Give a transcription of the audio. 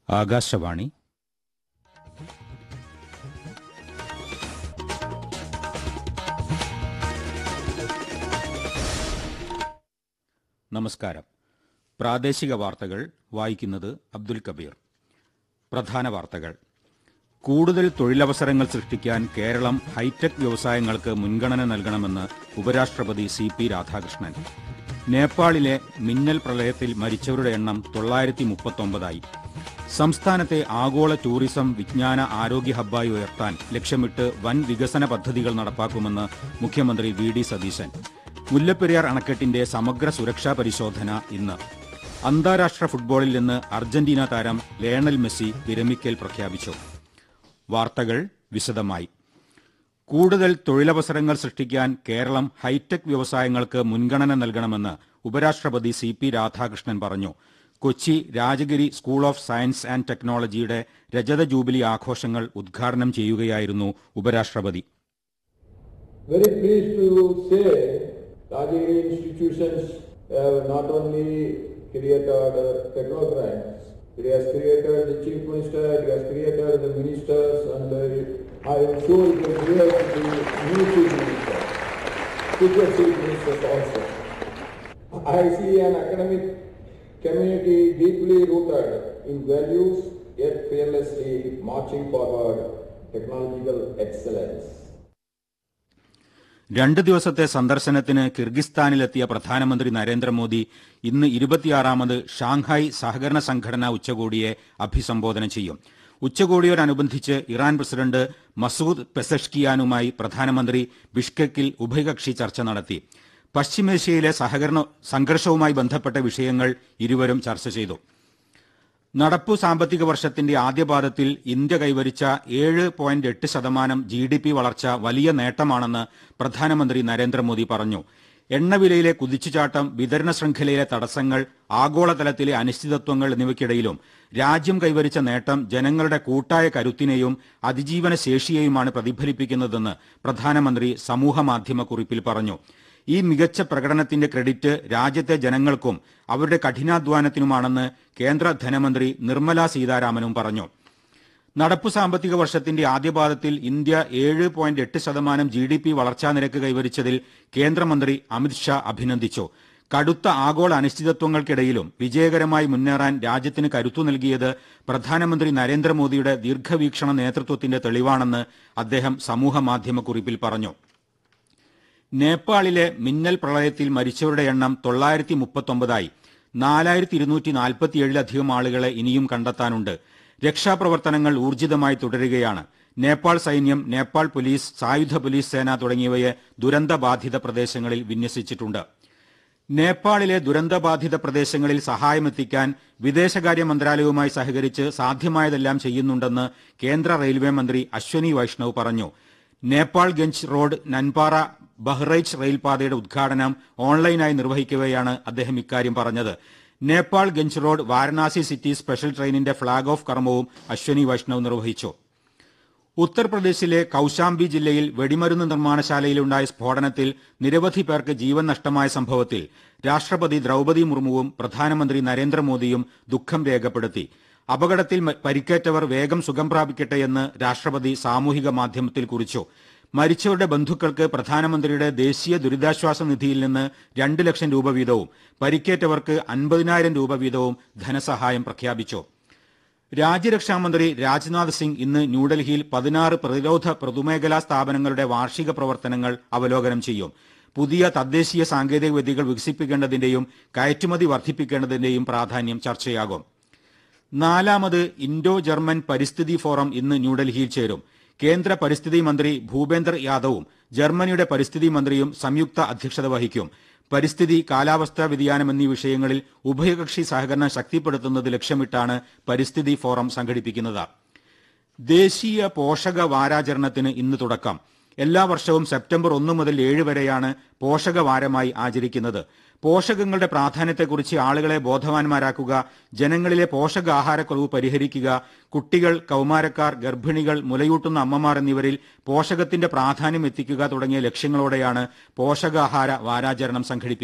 ആകാശവാണി നമസ്കാരം പ്രാദേശിക വാർത്തകൾ വായിക്കുന്നത് അബ്ദുൽ കബീർ പ്രധാന വാർത്തകൾ കൂടുതൽ തൊഴിലവസരങ്ങൾ സൃഷ്ടിക്കാൻ കേരളം ഹൈടെക് വ്യവസായങ്ങൾക്ക് മുൻഗണന നൽകണമെന്ന് ഉപരാഷ്ട്രപതി സി പി രാധാകൃഷ്ണൻ നേപ്പാളിലെ മിന്നൽ പ്രളയത്തിൽ മരിച്ചവരുടെ എണ്ണം തൊള്ളായിരത്തി മുപ്പത്തൊമ്പതായി സംസ്ഥാനത്തെ ആഗോള ടൂറിസം വിജ്ഞാന ആരോഗ്യ ഹബ്ബായി ഉയർത്താൻ ലക്ഷ്യമിട്ട് വൻ വികസന പദ്ധതികൾ നടപ്പാക്കുമെന്ന് മുഖ്യമന്ത്രി വി ഡി സതീശൻ മുല്ലപ്പെരിയാർ അണക്കെട്ടിന്റെ സമഗ്ര സുരക്ഷാ പരിശോധന ഇന്ന് അന്താരാഷ്ട്ര ഫുട്ബോളിൽ നിന്ന് അർജന്റീന താരം ലയണൽ മെസ്സി വിരമിക്കൽ പ്രഖ്യാപിച്ചു വാർത്തകൾ വിശദമായി കൂടുതൽ തൊഴിലവസരങ്ങൾ സൃഷ്ടിക്കാൻ കേരളം ഹൈടെക് വ്യവസായങ്ങൾക്ക് മുൻഗണന നൽകണമെന്ന് ഉപരാഷ്ട്രപതി സി പി രാധാകൃഷ്ണൻ പറഞ്ഞു Kochi Rajagiri school of science and ടെക്നോളജിയുടെ രജത ജൂബിലി ആഘോഷങ്ങൾ ഉദ്ഘാടനം ചെയ്യുകയായിരുന്നു ഉപരാഷ്ട്രപതി Very pleased to say Rajagiri institutions have not only created uh, technocrats, it has created the chief minister, it has created the ministers, and uh, I am sure it will create the new chief minister, future chief ministers also. I see an academic community deeply rooted in values, yet fearlessly marching forward technological excellence. രണ്ട് ദിവസത്തെ സന്ദർശനത്തിന് കിർഗിസ്ഥാനിലെത്തിയ പ്രധാനമന്ത്രി നരേന്ദ്രമോദി ഇന്ന് ഇരുപത്തിയാറാമത് Shanghai സഹകരണ സംഘടനാ ഉച്ചകോടിയെ അഭിസംബോധന ചെയ്യും ഉച്ചകോടിയോടനുബന്ധിച്ച് ഇറാൻ പ്രസിഡന്റ് മസൂദ് പെസഷ്കിയാനുമായി പ്രധാനമന്ത്രി ബിഷ്കെക്കിൽ ഉഭയകക്ഷി ചർച്ച നടത്തി പശ്ചിമേഷ്യയിലെ സഹകരണ സംഘർഷവുമായി ബന്ധപ്പെട്ട വിഷയങ്ങൾ ഇരുവരും ചർച്ച ചെയ്തു നടപ്പു സാമ്പത്തിക വർഷത്തിന്റെ ആദ്യപാദത്തിൽ ഇന്ത്യ കൈവരിച്ച ഏഴ് പോയിന്റ് എട്ട് ശതമാനം ജി ഡി പി വളർച്ച വലിയ നേട്ടമാണെന്ന് പ്രധാനമന്ത്രി നരേന്ദ്രമോദി പറഞ്ഞു എണ്ണവിലയിലെ കുതിച്ചുചാട്ടം വിതരണ ശൃംഖലയിലെ തടസ്സങ്ങൾ ആഗോളതലത്തിലെ അനിശ്ചിതത്വങ്ങൾ എന്നിവയ്ക്കിടയിലും രാജ്യം കൈവരിച്ച നേട്ടം ജനങ്ങളുടെ കൂട്ടായ കരുത്തിനെയും അതിജീവന ശേഷിയെയുമാണ് പ്രതിഫലിപ്പിക്കുന്നതെന്ന് പ്രധാനമന്ത്രി സമൂഹമാധ്യമ കുറിപ്പിൽ പറഞ്ഞു ഈ മികച്ച പ്രകടനത്തിന്റെ ക്രെഡിറ്റ് രാജ്യത്തെ ജനങ്ങൾക്കും അവരുടെ കഠിനാധ്വാനത്തിനുമാണെന്ന് കേന്ദ്ര ധനമന്ത്രി നിർമ്മല സീതാരാമനും പറഞ്ഞു നടപ്പു സാമ്പത്തിക വർഷത്തിന്റെ ആദ്യപാദത്തിൽ ഇന്ത്യ ഏഴ് പോയിന്റ് എട്ട് ശതമാനം ജി ഡി പി വളർച്ചാ നിരക്ക് കൈവരിച്ചതിൽ കേന്ദ്രമന്ത്രി അമിത്ഷാ അഭിനന്ദിച്ചു കടുത്ത ആഗോള അനിശ്ചിതത്വങ്ങൾക്കിടയിലും വിജയകരമായി മുന്നേറാൻ രാജ്യത്തിന് കരുത്തു നൽകിയത് പ്രധാനമന്ത്രി നരേന്ദ്രമോദിയുടെ ദീർഘവീക്ഷണ നേതൃത്വത്തിന്റെ തെളിവാണെന്ന് അദ്ദേഹം സമൂഹമാധ്യമക്കുറിപ്പിൽ പറഞ്ഞു നേപ്പാളിലെ മിന്നൽ പ്രളയത്തിൽ മരിച്ചവരുടെ എണ്ണം തൊള്ളായിരത്തി മുപ്പത്തൊമ്പതായി നാലായിരത്തി ഇരുന്നൂറ്റി നാൽപ്പത്തിയേഴിലധികം ആളുകളെ ഇനിയും കണ്ടെത്താനുണ്ട് രക്ഷാപ്രവർത്തനങ്ങൾ ഊർജിതമായി തുടരുകയാണ് നേപ്പാൾ സൈന്യം നേപ്പാൾ പോലീസ് സായുധ പോലീസ് സേന തുടങ്ങിയവയെ ദുരന്തബാധിത പ്രദേശങ്ങളിൽ വിന്യസിച്ചിട്ടുണ്ട് നേപ്പാളിലെ ദുരന്തബാധിത പ്രദേശങ്ങളിൽ സഹായമെത്തിക്കാൻ വിദേശകാര്യ മന്ത്രാലയവുമായി സഹകരിച്ച് സാധ്യമായതെല്ലാം ചെയ്യുന്നുണ്ടെന്ന് കേന്ദ്ര റെയിൽവേ മന്ത്രി അശ്വനി വൈഷ്ണവ് പറഞ്ഞു നേപ്പാൾ ഗഞ്ച് റോഡ് നൻപാറ ബഹ്റൈച്ച് റെയിൽപാതയുടെ ഉദ്ഘാടനം ഓൺലൈനായി നിർവഹിക്കവെയാണ് അദ്ദേഹം ഇക്കാര്യം പറഞ്ഞത് Nepalganj road Varanasi city special ട്രെയിനിന്റെ ഫ്ളാഗ് ഓഫ് കർമ്മവും അശ്വനി വൈഷ്ണവ് നിർവഹിച്ചു ഉത്തർപ്രദേശിലെ കൌശാംബി ജില്ലയിൽ വെടിമരുന്ന് നിർമ്മാണശാലയിലുണ്ടായ സ്ഫോടനത്തിൽ നിരവധി പേർക്ക് ജീവൻ നഷ്ടമായ സംഭവത്തിൽ രാഷ്ട്രപതി ദ്രൌപതി മുർമുവും പ്രധാനമന്ത്രി നരേന്ദ്രമോദിയും ദുഃഖം രേഖപ്പെടുത്തി അപകടത്തിൽ പരിക്കേറ്റവർ വേഗം സുഖം പ്രാപിക്കട്ടെയെന്ന് രാഷ്ട്രപതി സാമൂഹിക മാധ്യമത്തിൽ കുറിച്ചു മരിച്ചവരുടെ ബന്ധുക്കൾക്ക് പ്രധാനമന്ത്രിയുടെ ദേശീയ ദുരിതാശ്വാസ നിധിയിൽ നിന്ന് രണ്ട് ലക്ഷം രൂപ വീതവും പരിക്കേറ്റവർക്ക് അൻപതിനായിരം രൂപ വീതവും ധനസഹായം പ്രഖ്യാപിച്ചു രാജ്യരക്ഷാമന്ത്രി രാജ്നാഥ് സിംഗ് ഇന്ന് ന്യൂഡൽഹിയിൽ പതിനാറ് പ്രതിരോധ പൊതുമേഖലാ സ്ഥാപനങ്ങളുടെ വാർഷിക പ്രവർത്തനങ്ങൾ അവലോകനം ചെയ്യും പുതിയ തദ്ദേശീയ സാങ്കേതിക വിദ്യകൾ വികസിപ്പിക്കേണ്ടതിന്റെയും കയറ്റുമതി വർദ്ധിപ്പിക്കേണ്ടതിന്റെയും പ്രാധാന്യം ചർച്ചയാകും നാലാമത് ഇൻഡോ ജർമ്മൻ പരിസ്ഥിതി ഫോറം ഇന്ന് ന്യൂഡൽഹിയിൽ ചേരും കേന്ദ്ര പരിസ്ഥിതി മന്ത്രി ഭൂപേന്ദർ യാദവും ജർമ്മനിയുടെ പരിസ്ഥിതി മന്ത്രിയും സംയുക്ത അധ്യക്ഷത വഹിക്കും പരിസ്ഥിതി കാലാവസ്ഥാ വ്യതിയാനം എന്നീ വിഷയങ്ങളിൽ ഉഭയകക്ഷി സഹകരണം ശക്തിപ്പെടുത്തുന്നത് ലക്ഷ്യമിട്ടാണ് പരിസ്ഥിതി ഫോറം സംഘടിപ്പിക്കുന്നത് ദേശീയ പോഷക വാരാചരണത്തിന് ഇന്ന് തുടക്കം എല്ലാ വർഷവും സെപ്റ്റംബർ ഒന്ന് മുതൽ ഏഴ് വരെയാണ് പോഷക വാരമായി ആചരിക്കുന്നത് പോഷകങ്ങളുടെ പ്രാധാന്യത്തെക്കുറിച്ച് ആളുകളെ ബോധവാന്മാരാക്കുക ജനങ്ങളിലെ പോഷകാഹാരക്കുറവ് പരിഹരിക്കുക കുട്ടികൾ കൌമാരക്കാർ ഗർഭിണികൾ മുലയൂട്ടുന്ന അമ്മമാർ എന്നിവരിൽ പോഷകത്തിന്റെ പ്രാധാന്യം എത്തിക്കുക തുടങ്ങിയ ലക്ഷ്യങ്ങളോടെയാണ് പോഷകാഹാര വാരാചരണം സംഘടിപ്പിക്കുന്നത്